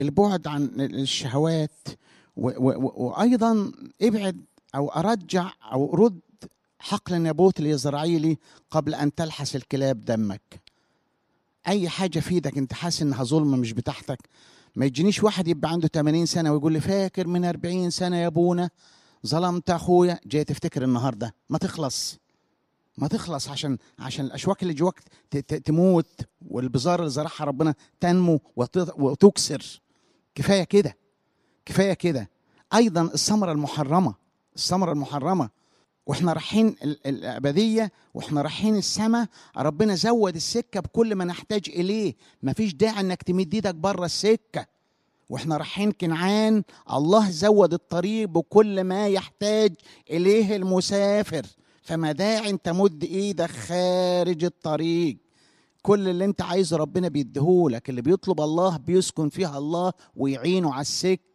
البعد عن الشهوات و و وايضا ابعد او ارجع او رد حقل نابوت اليزرعيلي قبل ان تلحس الكلاب دمك اي حاجه في ايدك انت حاسس انها ظلمه مش بتاعتك ما يجينيش واحد يبقى عنده 80 سنه ويقول لي فاكر من 40 سنه يا ابونا ظلمت اخويا جاي تفتكر النهارده ما تخلص ما تخلص عشان عشان الاشواك اللي جواك تموت والبذار اللي زرعها ربنا تنمو وتكسر كفايه كده كفايه كده ايضا الثمره المحرمه الثمره المحرمه واحنا رايحين الابديه واحنا رايحين السماء ربنا زود السكه بكل ما نحتاج اليه مفيش داعي انك تمد ايدك بره السكه واحنا رايحين كنعان الله زود الطريق بكل ما يحتاج اليه المسافر فما داعي انت مد ايدك خارج الطريق كل اللي انت عايزه ربنا بيديهولك اللي بيطلب الله بيسكن فيها الله ويعينه على السكه